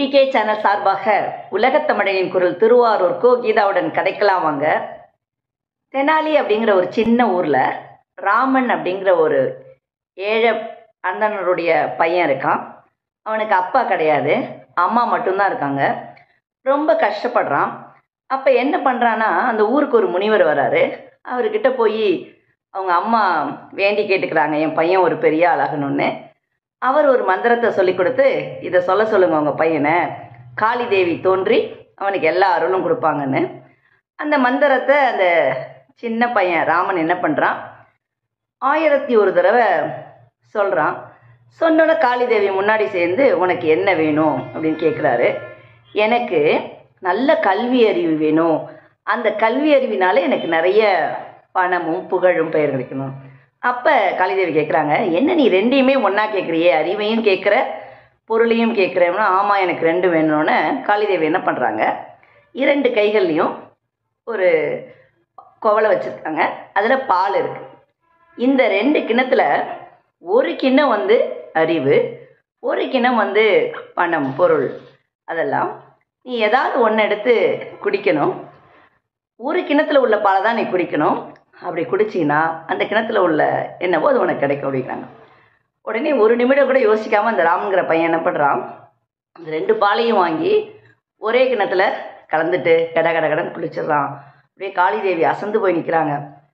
decay channel சார்பாக உலகத் தமிழனின் குரல் திருவாரூர் கோ கீதாவுடன் கதைக்கலாம் வாங்க தெனாலி அப்படிங்கிற ஒரு சின்ன ஊரில் ராமன் அப்படிங்கிற ஒரு ஏழை அண்ணனருடைய பையன் இருக்கான் அவனுக்கு அப்பா கிடையாது அம்மா மட்டும்தான் இருக்காங்க ரொம்ப கஷ்டப்படுறான் அப்போ என்ன பண்ணுறான்னா அந்த ஊருக்கு ஒரு முனிவர் வராரு அவர்கிட்ட போய் அவங்க அம்மா வேண்டி கேட்டுக்கிறாங்க என் பையன் ஒரு பெரிய ஆளாகணும்னு அவர் ஒரு மந்திரத்தை சொல்லி கொடுத்து இதை சொல்ல சொல்லுங்க உங்கள் பையனை காளி தேவி தோன்றி அவனுக்கு எல்லா அருளும் கொடுப்பாங்கன்னு அந்த மந்திரத்தை அந்த சின்ன பையன் ராமன் என்ன பண்ணுறான் ஆயிரத்தி ஒரு தடவை சொல்கிறான் சொன்னோட காளி தேவி முன்னாடி சேர்ந்து உனக்கு என்ன வேணும் அப்படின்னு கேட்குறாரு எனக்கு நல்ல கல்வி அறிவு வேணும் அந்த கல்வி அறிவினால எனக்கு நிறைய பணமும் புகழும் பெயர் கிடைக்கணும் அப்போ காளிதேவி கேட்குறாங்க என்ன நீ ரெண்டையுமே ஒன்றா கேட்குறியே அறிவையும் கேட்குற பொருளையும் கேட்குறேன்னா ஆமாம் எனக்கு ரெண்டு வேணும்னு காளிதேவி என்ன பண்ணுறாங்க இரண்டு கைகள்லையும் ஒரு குவளை வச்சுருக்காங்க அதில் பால் இருக்குது இந்த ரெண்டு கிண்ணத்துல ஒரு கிண்ணம் வந்து அறிவு ஒரு கிண்ணம் வந்து பணம் பொருள் அதெல்லாம் நீ ஏதாவது ஒன்று எடுத்து குடிக்கணும் ஒரு கிணத்துல உள்ள பாலை தான் நீ குடிக்கணும் அப்படி குடிச்சின்னா அந்த கிணத்துல உள்ள என்னவோ அது உனக்கு கிடைக்கும் அப்படிங்கிறாங்க உடனே ஒரு நிமிடம் கூட யோசிக்காமல் அந்த ராமங்கிற பையன் என்ன பண்ணுறான் அந்த ரெண்டு பாலையும் வாங்கி ஒரே கிணத்துல கலந்துட்டு கட கட கடன்னு குளிச்சிடுறான் அப்படியே காளிதேவி அசந்து போய் நிற்கிறாங்க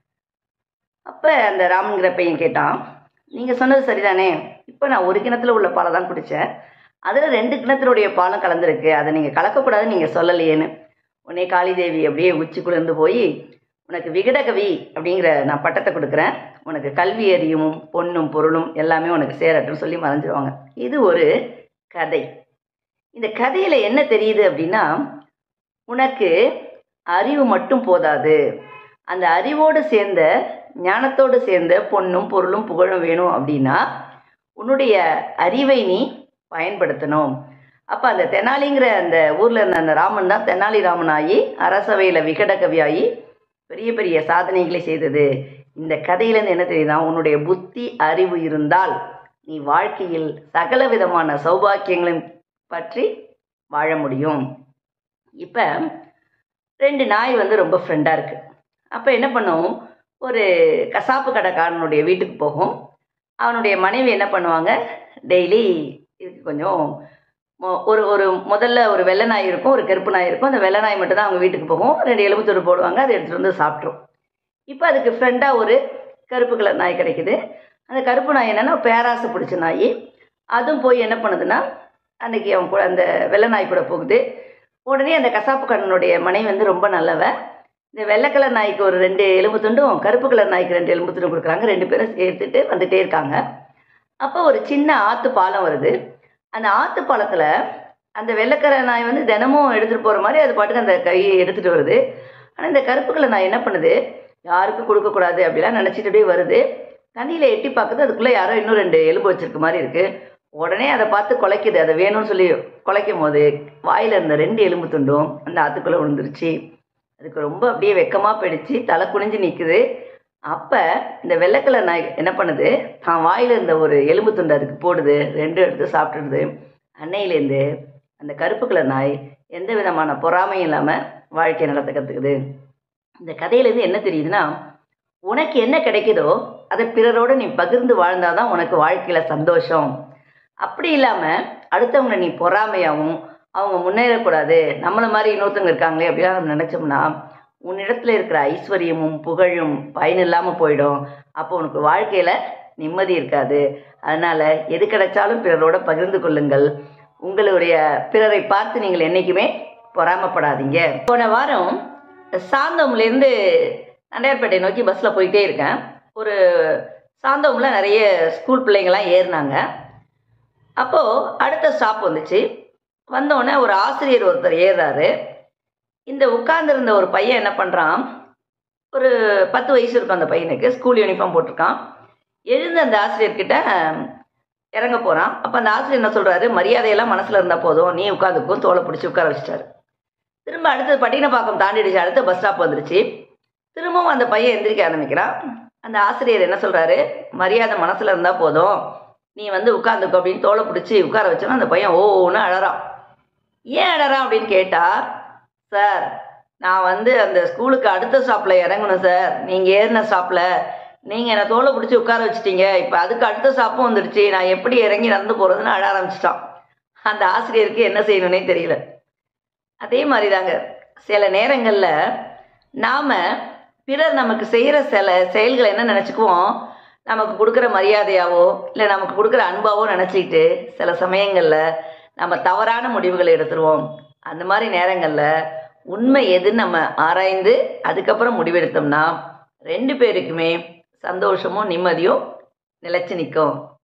அப்போ அந்த ராமங்கிற பையன் கேட்டான் நீங்கள் சொன்னது சரிதானே இப்போ நான் ஒரு கிணத்துல உள்ள பாலை தான் குடித்தேன் அதில் ரெண்டு கிணத்துடைய பாலும் கலந்துருக்கு அதை நீங்கள் கலக்கக்கூடாதுன்னு நீங்கள் சொல்லலையேன்னு உடனே காளிதேவி அப்படியே உச்சி குளிர்ந்து போய் உனக்கு விகடகவி அப்படிங்கிற நான் பட்டத்தை கொடுக்குறேன் உனக்கு கல்வி அறிவும் பொண்ணும் பொருளும் எல்லாமே உனக்கு சேரட்டும்னு சொல்லி மறைஞ்சிருவாங்க இது ஒரு கதை இந்த கதையில் என்ன தெரியுது அப்படின்னா உனக்கு அறிவு மட்டும் போதாது அந்த அறிவோடு சேர்ந்த ஞானத்தோடு சேர்ந்த பொண்ணும் பொருளும் புகழும் வேணும் அப்படின்னா உன்னுடைய அறிவை நீ பயன்படுத்தணும் அப்போ அந்த தெனாலிங்கிற அந்த ஊரில் இருந்த அந்த ராமன் தான் தெனாலி ராமன் ஆகி அரசவையில் விகட கவியாகி பெரிய பெரிய சாதனைகளை செய்தது இந்த கதையிலேருந்து என்ன தெரியுதா உன்னுடைய புத்தி அறிவு இருந்தால் நீ வாழ்க்கையில் சகல விதமான சௌபாக்கியங்களையும் பற்றி வாழ முடியும் இப்போ ரெண்டு நாய் வந்து ரொம்ப ஃப்ரெண்டாக இருக்குது அப்போ என்ன பண்ணும் ஒரு கசாப்பு கடைக்காரனுடைய வீட்டுக்கு போகும் அவனுடைய மனைவி என்ன பண்ணுவாங்க டெய்லி இதுக்கு கொஞ்சம் மொ- ஒரு ஒரு முதல்ல ஒரு வெள்ளை நாய் இருக்கும் ஒரு கருப்பு நாய் இருக்கும் அந்த வெள்ளை நாய் மட்டும் தான் அவங்க வீட்டுக்கு போகும் ரெண்டு எலும்புத்தூர் போடுவாங்க அதை எடுத்துகிட்டு வந்து சாப்பிட்ரும் இப்போ அதுக்கு ஃப்ரெண்டாக ஒரு கருப்பு கலர் நாய் கிடைக்குது அந்த கருப்பு நாய் என்னென்னா பேராசை பிடிச்ச நாய் அதுவும் போய் என்ன பண்ணுதுன்னா அன்னைக்கு அவன் கூட அந்த வெள்ளை நாய் கூட போகுது உடனே அந்த கசாப்பு கண்ணனுடைய மனைவி வந்து ரொம்ப நல்லவ இந்த வெள்ளை கலர் நாய்க்கு ஒரு ரெண்டு எலும்பு துண்டும் கருப்பு கலர் நாய்க்கு ரெண்டு எலும்பு துண்டும் கொடுக்குறாங்க ரெண்டு பேரும் எடுத்துட்டு வந்துட்டே இருக்காங்க அப்போ ஒரு சின்ன ஆற்று பாலம் வருது அந்த ஆற்று பாலத்தில் அந்த வெள்ளைக்கரை நாய் வந்து தினமும் எடுத்துகிட்டு போகிற மாதிரி அது பாட்டுக்கு அந்த கையை எடுத்துகிட்டு வருது ஆனால் இந்த கருப்பு கலர் நாய் என்ன பண்ணுது யாருக்கும் கொடுக்கக்கூடாது அப்படிலாம் நினச்சிட்டு அப்படியே வருது தண்ணியில் எட்டி பார்க்குது அதுக்குள்ளே யாரோ இன்னும் ரெண்டு எலும்பு வச்சிருக்க மாதிரி இருக்குது உடனே அதை பார்த்து குலைக்குது அதை வேணும்னு சொல்லி குலைக்கும் போது வாயில் இருந்த ரெண்டு எலும்பு துண்டும் அந்த ஆற்றுக்குள்ளே விழுந்துருச்சு அதுக்கு ரொம்ப அப்படியே வெக்கமாக போயிடுச்சு தலை குனிஞ்சு நிற்குது அப்போ இந்த வெள்ளைக்கலர் நாய் என்ன பண்ணுது தான் வாயில் இருந்த ஒரு எலும்பு துண்டு அதுக்கு போடுது ரெண்டும் எடுத்து சாப்பிட்டுடுது அன்னையிலேருந்து அந்த கருப்பு கலர் நாய் எந்த விதமான பொறாமையும் இல்லாமல் வாழ்க்கை நடத்த கற்றுக்குது இந்த கதையிலேருந்து என்ன தெரியுதுன்னா உனக்கு என்ன கிடைக்குதோ அதை பிறரோட நீ பகிர்ந்து வாழ்ந்தாதான் உனக்கு வாழ்க்கையில் சந்தோஷம் அப்படி இல்லாமல் அடுத்தவங்களை நீ பொறாமையாகவும் அவங்க முன்னேறக்கூடாது நம்மளை மாதிரி இன்னொருத்தவங்க இருக்காங்களே அப்படிலாம் நம்ம நினச்சோம்னா உன்னிடத்துல இருக்கிற ஐஸ்வர்யமும் புகழும் பயன் இல்லாமல் போயிடும் அப்போ உனக்கு வாழ்க்கையில் நிம்மதி இருக்காது அதனால் எது கிடைச்சாலும் பிறரோட பகிர்ந்து கொள்ளுங்கள் உங்களுடைய பிறரை பார்த்து நீங்கள் என்றைக்குமே பொறாமப்படாதீங்க போன வாரம் சாந்தோம்லேருந்து நண்டையார்பேட்டை நோக்கி பஸ்ஸில் போயிட்டே இருக்கேன் ஒரு சாந்தோமில் நிறைய ஸ்கூல் பிள்ளைங்கள்லாம் ஏறினாங்க அப்போது அடுத்த ஸ்டாப் வந்துச்சு வந்தோடனே ஒரு ஆசிரியர் ஒருத்தர் ஏறுறாரு இந்த உட்கார்ந்திருந்த ஒரு பையன் என்ன பண்ணுறான் ஒரு பத்து வயசு இருக்கும் அந்த பையனுக்கு ஸ்கூல் யூனிஃபார்ம் போட்டிருக்கான் எழுந்து அந்த ஆசிரியர்கிட்ட இறங்க போகிறான் அப்போ அந்த ஆசிரியர் என்ன சொல்கிறாரு மரியாதையெல்லாம் மனசில் இருந்தால் போதும் நீ உட்காந்துக்கும் தோலை பிடிச்சி உட்கார வச்சிட்டாரு திரும்ப அடுத்தது பட்டினப்பாக்கம் தாண்டிடுச்சு அடுத்த பஸ் ஸ்டாப் வந்துருச்சு திரும்பவும் அந்த பையன் எந்திரிக்க ஆரம்பிக்கிறான் அந்த ஆசிரியர் என்ன சொல்கிறாரு மரியாதை மனசில் இருந்தால் போதும் நீ வந்து உட்காந்துக்கோ அப்படின்னு தோலை பிடிச்சி உட்கார வச்சோன்னா அந்த பையன் ஓன்னு அழறான் ஏன் அழறான் அப்படின்னு கேட்டா சார் நான் வந்து அந்த ஸ்கூலுக்கு அடுத்த ஸ்டாப்பில் இறங்கணும் சார் நீங்கள் ஏறின ஸ்டாப்பில் நீங்கள் என்னை தோலை பிடிச்சி உட்கார வச்சிட்டீங்க இப்போ அதுக்கு அடுத்த ஸ்டாப்பும் வந்துடுச்சு நான் எப்படி இறங்கி நடந்து போகிறதுன்னு அழ ஆரம்பிச்சிட்டான் அந்த ஆசிரியருக்கு என்ன செய்யணும்னே தெரியல அதே மாதிரி தாங்க சில நேரங்களில் நாம் பிறர் நமக்கு செய்கிற சில செயல்களை என்ன நினச்சிக்குவோம் நமக்கு கொடுக்குற மரியாதையாவோ இல்லை நமக்கு கொடுக்குற அன்பாவோ நினச்சிக்கிட்டு சில சமயங்களில் நம்ம தவறான முடிவுகளை எடுத்துருவோம் அந்த மாதிரி நேரங்களில் உண்மை எதுன்னு நம்ம ஆராய்ந்து அதுக்கப்புறம் முடிவெடுத்தோம்னா ரெண்டு பேருக்குமே சந்தோஷமும் நிம்மதியும் நிலைச்சு நிற்கும்